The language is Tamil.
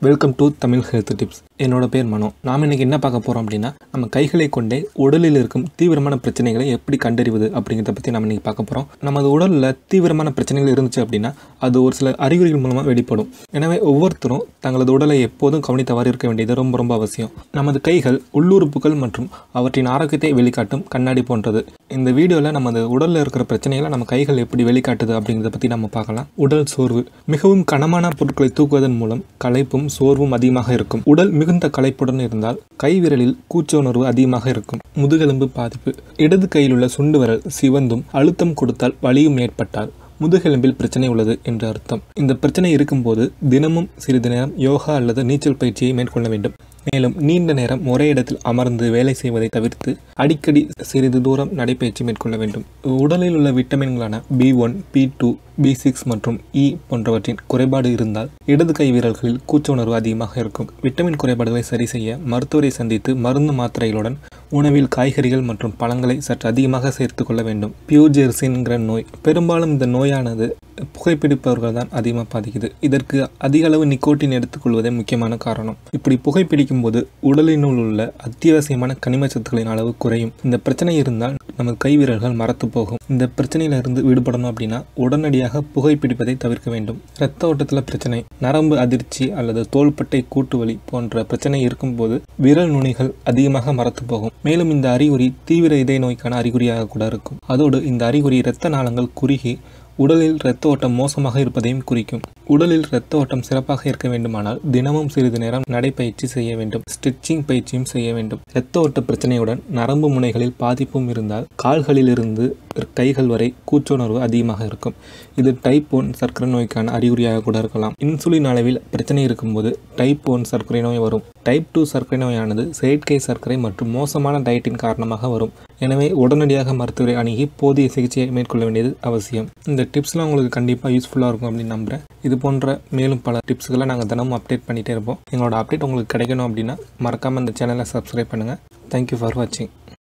welcome to Tamil health tips என்னோட பேர் மனோ நாம் இன்னைக்கு என்ன பார்க்க போகிறோம் அப்படின்னா நம்ம கைகளை கொண்டே உடலில் இருக்கும் தீவிரமான பிரச்சனைகளை எப்படி கண்டறிவது அப்படிங்கிறத பற்றி நம்ம இன்னைக்கு பார்க்க போகிறோம் நமது உடலில் தீவிரமான பிரச்சனைகள் இருந்துச்சு அப்படின்னா அது ஒரு சில அறிகுறிகள் மூலமாக வெளிப்படும் எனவே ஒவ்வொருத்தரும் தங்களது உடலை எப்போதும் கவனித்தவாறு இருக்க வேண்டியது ரொம்ப ரொம்ப அவசியம் நமது கைகள் உள்ளுறுப்புகள் மற்றும் அவற்றின் ஆரோக்கியத்தை வெளிக்காட்டும் கண்ணாடி போன்றது இந்த வீடியோவில் நமது உடலில் இருக்கிற பிரச்சனைகளை நம்ம கைகள் எப்படி வெளிக்காட்டுது அப்படிங்கிறத பற்றி நம்ம பார்க்கலாம் உடல் சோர்வு மிகவும் கனமான பொருட்களை தூக்குவதன் மூலம் களைப்பும் சோர்வும் அதிகமாக இருக்கும் உடல் மிகுந்த களைப்புடன் இருந்தால் கை விரலில் கூச்ச உணர்வு அதிகமாக இருக்கும் முதுகெலும்பு பாதிப்பு இடது கையில் உள்ள சுண்டு விரல் சிவந்தும் அழுத்தம் கொடுத்தால் வலியும் ஏற்பட்டால் முதுகெலும்பில் பிரச்சனை உள்ளது என்று அர்த்தம் இந்த பிரச்சனை இருக்கும்போது தினமும் சிறிது நேரம் யோகா அல்லது நீச்சல் பயிற்சியை மேற்கொள்ள வேண்டும் மேலும் நீண்ட நேரம் ஒரே இடத்தில் அமர்ந்து வேலை செய்வதை தவிர்த்து அடிக்கடி சிறிது தூரம் நடைபயிற்சி மேற்கொள்ள வேண்டும் உடலில் உள்ள விட்டமின்களான B one B two B six மற்றும் இ போன்றவற்றின் குறைபாடு இருந்தால் இடது கை வீரர்களில் கூச்ச உணர்வு அதிகமாக இருக்கும் விட்டமின் குறைபாடுகளை சரி செய்ய மருத்துவரை சந்தித்து மருந்து மாத்திரைகளுடன் உணவில் காய்கறிகள் மற்றும் பழங்களை சற்று அதிகமாக சேர்த்து கொள்ள வேண்டும் பியூஜெர்சின்கிற நோய் பெரும்பாலும் இந்த நோயானது புகைப்பிடிப்பவர்கள் தான் அதிகமாக பாதிக்குது இதற்கு அதிக அளவு நிக்கோட்டின் எடுத்துக்கொள்வதே முக்கியமான காரணம் இப்படி புகைப்பிடிக்கும் போது உடலினுள் உள்ள அத்தியாவசியமான கனிம சத்துக்களின் அளவு குறையும் இந்த பிரச்சனை இருந்தால் நமது கை வீரர்கள் மரத்து போகும் இந்த பிரச்சனையிலிருந்து விடுபடணும் அப்படின்னா உடனடியாக புகைப்பிடிப்பதை தவிர்க்க வேண்டும் இரத்த ஓட்டத்தில் பிரச்சனை நரம்பு அதிர்ச்சி அல்லது தோள்பட்டை கூட்டு வலி போன்ற பிரச்சனை இருக்கும்போது விரல் நுனிகள் அதிகமாக மரத்து போகும் மேலும் இந்த அறிகுறி தீவிர இதய நோய்க்கான அறிகுறியாக கூட இருக்கும் அதோடு இந்த அறிகுறி இரத்த நாளங்கள் குறுகி உடலில் இரத்த ஓட்டம் மோசமாக இருப்பதையும் குறிக்கும் உடலில் இரத்த ஓட்டம் சிறப்பாக இருக்க வேண்டுமானால் தினமும் சிறிது நேரம் நடைப்பயிற்சி செய்ய வேண்டும் ஸ்ட்ரெச்சிங் பயிற்சியும் செய்ய வேண்டும் இரத்த ஓட்ட பிரச்சனையுடன் நரம்பு முனைகளில் பாதிப்பும் இருந்தால் கால்களிலிருந்து கைகள் வரை கூச்சுணர்வு அதிகமாக இருக்கும் இது டைப் ஒன் சர்க்கரை நோய்க்கான அறிகுறியாக கூட இருக்கலாம் இன்சுலின் அளவில் பிரச்சனை இருக்கும்போது டைப் ஒன் சர்க்கரை நோய் வரும் டைப் டூ சர்க்கரை நோயானது செயற்கை சர்க்கரை மற்றும் மோசமான டயட்டின் காரணமாக வரும் எனவே உடனடியாக மருத்துவரை அணுகி போதிய சிகிச்சையை மேற்கொள்ள வேண்டியது அவசியம் இந்த டிப்ஸ்லாம் உங்களுக்கு கண்டிப்பாக யூஸ்ஃபுல்லாக இருக்கும் அப்படின்னு நம்புகிறேன் இது போன்ற மேலும் பல டிப்ஸ்களை நாங்கள் தினமும் அப்டேட் பண்ணிகிட்டே இருப்போம் எங்களோட அப்டேட் உங்களுக்கு கிடைக்கணும் அப்படின்னா மறக்காமல் இந்த சேனலை சப்ஸ்கிரைப் பண்ணுங்கள் தேங்க்யூ ஃபார் வாட்சிங்